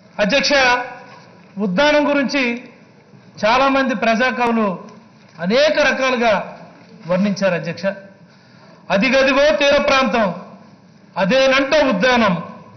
అధ్యక్ష ఉద్దానం గురించి చాలామంది ప్రజాకవులు అనేక రకాలుగా వర్ణించారు అధ్యక్ష అదిగదిగో తీర ప్రాంతం అదేనంట ఉద్యానం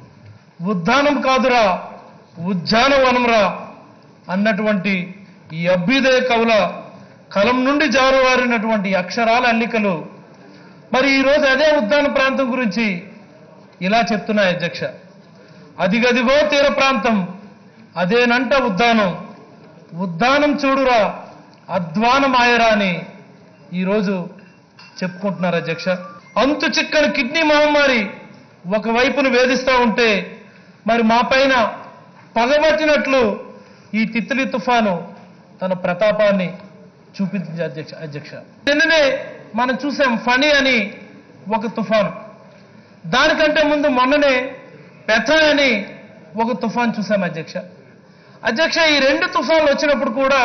ఉద్దానం కాదురా ఉద్యానవనంరా అన్నటువంటి ఈ అభ్యుదయ కవుల కలం నుండి జారువారినటువంటి అక్షరాల అల్లికలు మరి ఈరోజు అదే ఉద్యాన ప్రాంతం గురించి ఇలా చెప్తున్నాయి అధ్యక్ష అదిగదిగో తీర ప్రాంతం అదేనంట ఉద్దానం ఉద్దానం చూడురా అధ్వానమాయరా అని ఈరోజు చెప్పుకుంటున్నారు అధ్యక్ష అంతు చిక్కని కిడ్నీ మహమ్మారి ఒకవైపును వేధిస్తూ ఉంటే మరి మా పైన పగబట్టినట్లు ఈ తిత్లీ తుఫాను తన ప్రతాపాన్ని చూపించింది అధ్యక్ష అధ్యక్ష నిన్ననే మనం చూసాం ఫణి అని ఒక తుఫాను దానికంటే ముందు మొన్ననే పెథ అని ఒక తుఫాన్ చూసాం అధ్యక్ష అధ్యక్ష ఈ రెండు తుఫాన్లు వచ్చినప్పుడు కూడా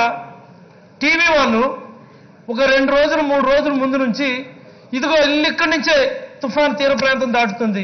టీవీ వాళ్ళు ఒక రెండు రోజులు మూడు రోజుల ముందు నుంచి ఇదిగో ఇల్లు ఇక్కడి నుంచే తుఫాన్ తీర ప్రాంతం దాటుతుంది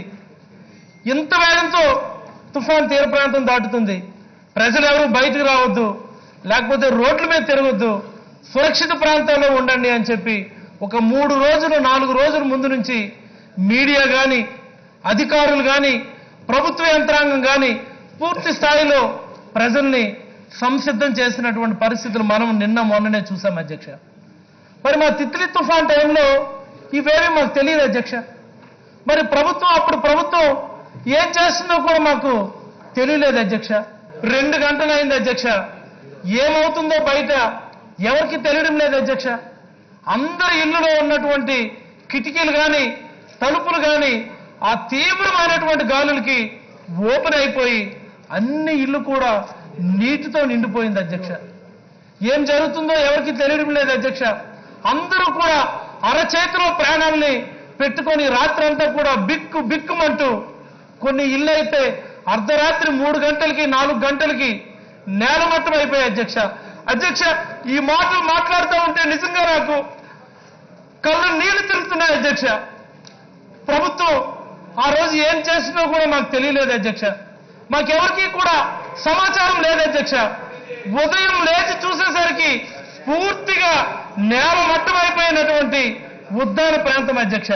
ఇంత వేగంతో తుఫాన్ తీర ప్రాంతం దాటుతుంది ప్రజలు ఎవరు బయటకు రావద్దు లేకపోతే రోడ్ల మీద తిరగొద్దు సురక్షిత ప్రాంతాల్లో ఉండండి అని చెప్పి ఒక మూడు రోజులు నాలుగు రోజుల ముందు నుంచి మీడియా కానీ అధికారులు కానీ ప్రభుత్వ యంత్రాంగం కానీ పూర్తి స్థాయిలో ప్రజల్ని సంసిద్ధం చేసినటువంటి పరిస్థితులు మనం నిన్న మొన్ననే చూసాం అధ్యక్ష మరి మా తిత్లీ తుఫాన్ టైంలో ఇవేమీ మాకు తెలియదు అధ్యక్ష మరి ప్రభుత్వం అప్పుడు ప్రభుత్వం ఏం చేస్తుందో కూడా మాకు తెలియలేదు అధ్యక్ష రెండు గంటలైంది అధ్యక్ష ఏమవుతుందో బయట ఎవరికి తెలియడం లేదు అధ్యక్ష అందరి ఇల్లులో ఉన్నటువంటి కిటికీలు కానీ తలుపులు కానీ ఆ తీవ్రమైనటువంటి గాలులకి ఓపెన్ అయిపోయి అన్ని ఇల్లు కూడా నీటితో నిండిపోయింది అధ్యక్ష ఏం జరుగుతుందో ఎవరికి తెలియడం లేదు అధ్యక్ష అందరూ కూడా అరచేతిలో ప్రాణాల్ని పెట్టుకొని రాత్రంతా కూడా బిక్కు బిక్కుమంటూ కొన్ని ఇళ్ళు అయితే అర్ధరాత్రి మూడు గంటలకి నాలుగు గంటలకి నేలమట్టం అయిపోయాయి అధ్యక్ష అధ్యక్ష ఈ మాటలు మాట్లాడుతూ ఉంటే నిజంగా నాకు కళ్ళు నీళ్లు తిరుగుతున్నాయి అధ్యక్ష ప్రభుత్వం ఆ రోజు ఏం చేసిందో కూడా మాకు తెలియలేదు అధ్యక్ష మాకెవరికి కూడా సమాచారం లేదు అధ్యక్ష ఉదయం లేచి చూసేసరికి పూర్తిగా నేల మట్టం అయిపోయినటువంటి ఉద్దాన ప్రాంతం అధ్యక్ష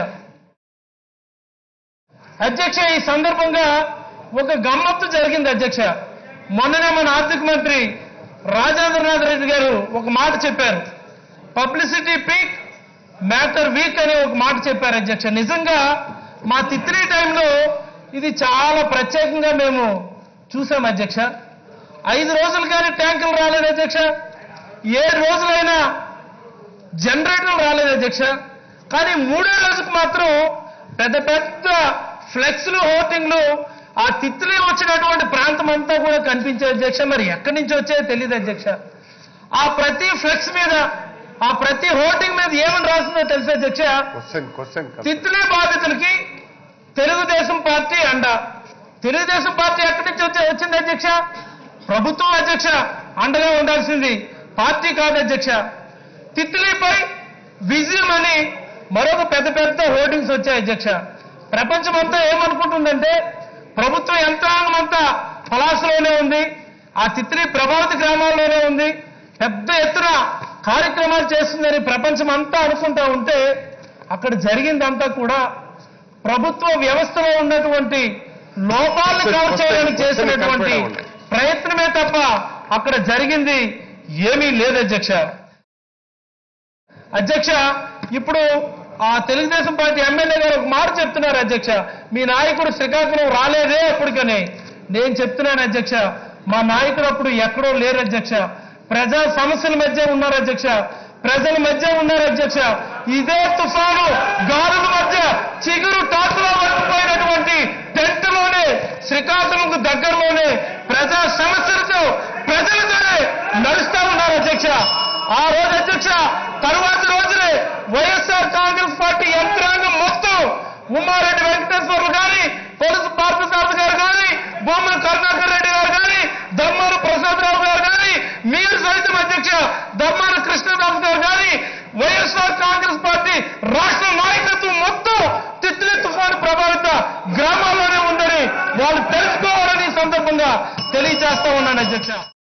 అధ్యక్ష ఈ సందర్భంగా ఒక గమ్మత్తు జరిగింది అధ్యక్ష మొన్ననే మన ఆర్థిక మంత్రి రాజేంద్రనాథ్ రెడ్డి గారు ఒక మాట చెప్పారు పబ్లిసిటీ పీక్ మ్యాటర్ వీక్ అనే ఒక మాట చెప్పారు అధ్యక్ష నిజంగా మా తిత్రీ టైంలో ఇది చాలా ప్రత్యేకంగా మేము చూసాం అధ్యక్ష ఐదు రోజులు కానీ ట్యాంకులు రాలేదు అధ్యక్ష ఏడు రోజులైనా జనరేటర్లు రాలేదు అధ్యక్ష కానీ మూడో రోజుకు మాత్రం పెద్ద పెద్ద ఫ్లెక్స్లు హోర్డింగ్లు ఆ తిత్లీ వచ్చినటువంటి ప్రాంతం అంతా కూడా కనిపించే అధ్యక్ష మరి ఎక్కడి నుంచి వచ్చాయో తెలియదు అధ్యక్ష ఆ ప్రతి ఫ్లెక్స్ మీద ఆ ప్రతి హోర్డింగ్ మీద ఏమని రాసిందో తెలుసా అధ్యక్ష క్వశ్చన్ క్వశ్చన్ తిత్లీ బాధితులకి తెలుగుదేశం పార్టీ అండ తెలుగుదేశం పార్టీ ఎక్కడి నుంచి వచ్చి వచ్చింది అధ్యక్ష ప్రభుత్వం అధ్యక్ష అండగా ఉండాల్సింది పార్టీ కాదు అధ్యక్ష తిత్లీపై విజయం అని మరొక పెద్ద పెద్ద హోర్డింగ్స్ వచ్చాయి అధ్యక్ష ప్రపంచం అంతా ఏమనుకుంటుందంటే ప్రభుత్వ యంత్రాంగం అంతా పలాసలోనే ఉంది ఆ తిత్లీ ప్రభావిత గ్రామాల్లోనే ఉంది పెద్ద ఎత్తున కార్యక్రమాలు చేస్తుందని ప్రపంచం అంతా అనుకుంటా ఉంటే అక్కడ జరిగిందంతా కూడా ప్రభుత్వ వ్యవస్థలో ఉన్నటువంటి లోపాలను కవర్ చేయడానికి చేసినటువంటి ప్రయత్నమే తప్ప అక్కడ జరిగింది ఏమీ లేదు అధ్యక్ష అధ్యక్ష ఇప్పుడు ఆ తెలుగుదేశం పార్టీ ఎమ్మెల్యే గారు ఒక మాట చెప్తున్నారు అధ్యక్ష మీ నాయకుడు శ్రీకాకుళం రాలేదే అప్పటికని నేను చెప్తున్నాను అధ్యక్ష మా నాయకుడు అప్పుడు ఎక్కడో లేరు అధ్యక్ష ప్రజా సమస్యల మధ్య ఉన్నారు అధ్యక్ష ప్రజల మధ్య ఉన్నారు అధ్యక్ష ఇదే తుఫాను గాలుల మధ్య చిగురు టాకులో పట్టుకుపోయినటువంటి టెంట్లోనే శ్రీకాకుళంకు దగ్గరలోనే ప్రజా సమస్యలతో ప్రజలతోనే నడుస్తా ఉన్నారు అధ్యక్ష ఆ రోజు అధ్యక్ష తరువాత రోజునే వైఎస్ఆర్ కాంగ్రెస్ పార్టీ యంత్రాంగం మొత్తం ఉమ్మారెడ్డి వెంకటేశ్వర్లు గాని పొలుసు పార్థసారథి గారు గాని బొమ్మల కరుణాకర్ రెడ్డి గారు గాని దమ్మాన ప్రసాదరావు గారు గాని మీరు సైతం అధ్యక్ష దమ్మాన కృష్ణదాస్ గారు గాని వైఎస్ఆర్ కాంగ్రెస్ పార్టీ రాష్ట్ర నాయకత్వం మొత్తం తిత్లీ తుఫాను ప్రభావిత గ్రామాల్లోనే ఉందని వాళ్ళు తెలుసుకోవాలని ఈ సందర్భంగా తెలియజేస్తా ఉన్నాను అధ్యక్ష